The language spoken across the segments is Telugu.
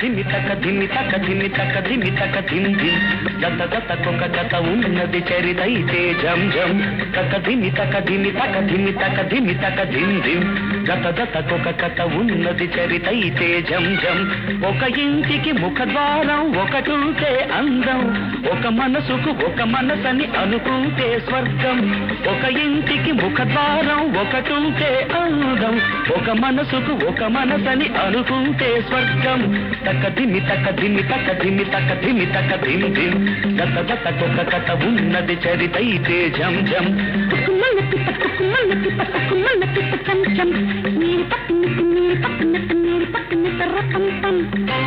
ధిమి తక ధిమి తక ధిమి తక ధిమి తక ధిమ్ ధిమ్ జత జత కొక జత ఉన్నది చరితైతే జం జం తక ధిమి తక ధిమి తక ధిమి తక ధిమి తక ధిమ్ ధిమ్ జత జత కొక కథ ఉన్నది చరితైతే జం జం ఒక ఇంటికి ముఖద్వారం ఒకటుంటే అందం ఒక మనసుకు ఒక మనసని అనుకుంటే స్వర్గం ఒక ఇంటికి ముఖద్వారం ఒకటుంటే అందం ఒక మనసుకు ఒక మనసని అనుకుంటే స్వర్గం తక దిమి తక దిమి తక దిమి తక దిమి తక దిమ్ దిమ్ గత గత కొక కథ ఉన్నది చరితైతే జం జం కుక్కుమల్ల పిట్ట కుక్కుమల్ల పిట్ట కుక్కుమల్ల పిట్ట చం చం నీరు పక్కనట్టు నీరు పక్కనట్టు నీరు పక్కనట్టు రతం తం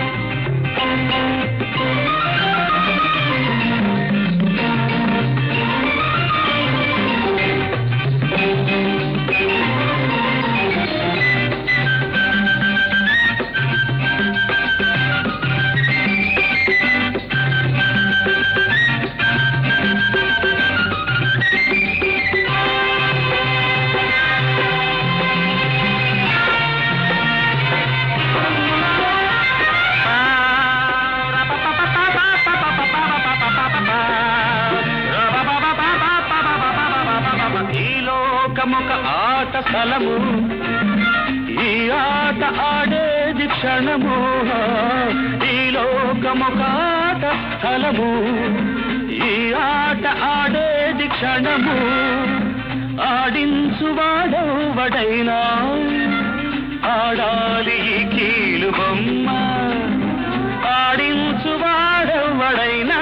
ఈ లోకమొక ఆట స్థలము ఈ ఆట ఆడేది క్షణము ఈ లోకమొక ఆట స్థలము ఈ ఆట ఆడేది క్షణము ఆడించువాడవడైనా ఆడాలి ఈ కీలు బొమ్మ ఆడించువాడవడైనా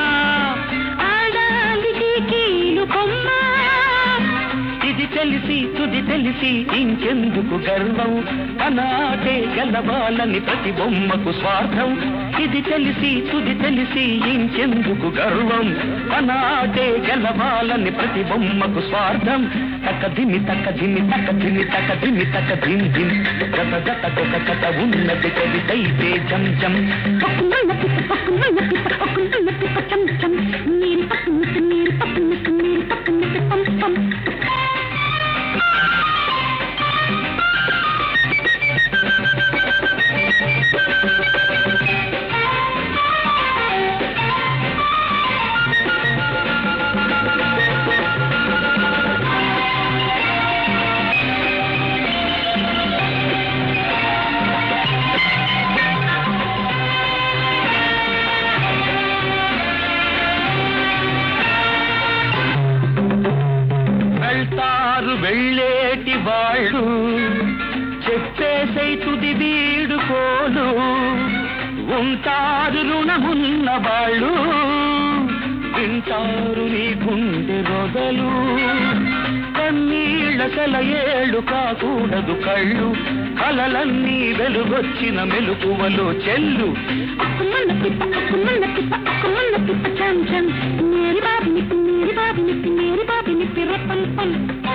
ఆడాలి కీలు కొమ్మ ఇది తెలిసి తుది తెలిసి ఇంకెందుకు గర్వం అనాటే గెలవాలని ప్రతి బొమ్మకు స్వార్థం ఇది తెలిసి తుది తెలిసి ఇంకెందుకు గర్వం అనాటే గెలవాలని ప్రతి బొమ్మకు స్వార్థం తక దిమి తక దిమి తక దిమి తక దిమి తక దిమ్ దిమ్ గత గత కొక కథ ఉన్నది కవితైతే జం జం కుక్కుమల్ల పిట్ట కుక్కుమల్ల పిట్ట కుక్కుమల్ల పిట్ట చం చం నీరు పక్కనట్టు నీరు పక్కనట్టు నీరు పక్కనట్టు పం పం వెళ్తారు వెళ్ళేటి వాళ్ళు చెప్పేసై తుది వీడుకోలు ఉంటారు రుణమున్న వాళ్ళు వింటారు నీ గుండె రొగలు కన్నీళ్ళ సెలయేళ్ళు కాకూడదు కళ్ళు కలలన్నీ వెలుగొచ్చిన మెలుకువలో చెల్లు కుక్కుమల్ల పిట్ట కుక్కుమల్ల పిట్ట కుక్కుమల్ల పిట్ట చం చం మేరీ బాబు నిప్పి మేరీ బాబు నిప్పి మేరీ బాబు నిప్పి రతం పం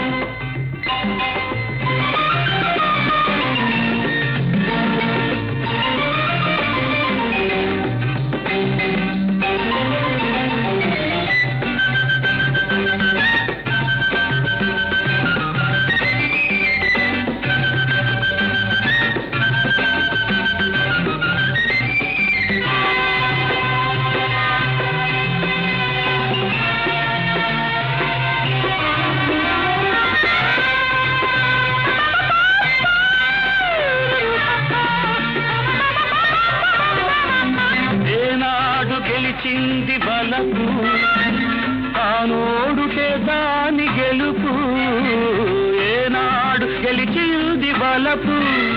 ఏనాడు గెలిచింది బలపు తానోడుటే దాని గెలుపు ఏనాడు గెలిచింది బలపు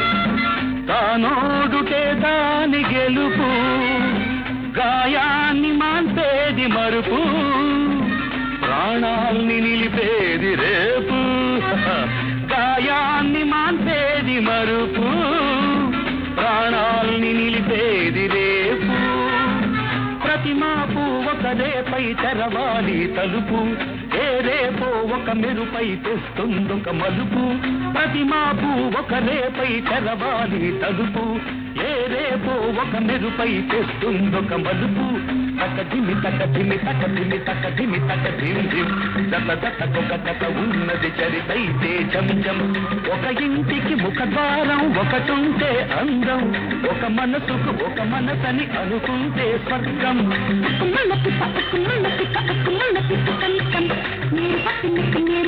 తానోడుటే దాని గెలుపు గాయాన్ని మాన్పేది మరుపు ప్రాణాల్ని నిలిపేది రేపు గాయాన్ని మాన్పేది మరుపు ప్రాణాల్ని నిలిపేది రేపు ప్రతి మాపు ఒక రేపై తెరవాలి తలుపు ఏ రేపో ఒక మెరుపై తెస్తుందొక మలుపు ప్రతి మాపు ఒక రేపై తెరవాలి తలుపు ఏ రేపో ఒక మెరుపై తెస్తుందొక మలుపు తక ధిమి తక ధిమి తక ధిమి తక ధిమి తక ధిమ్ ధిమ్ జత జతకొక కథ ఉన్నది చరితైతే జం జం ఒక ఇంటికి ముఖద్వారం ఒకటుంటే అందం ఒక మనసుకు ఒక మనసని అనుకుంటే స్వర్గం అక్కుమల్ల పిప్ప అక్కుమల్ల పిప్ప అక్కుమల్ల పిప్ప కం కం మేరీ పాపి నిప్పి మేరీ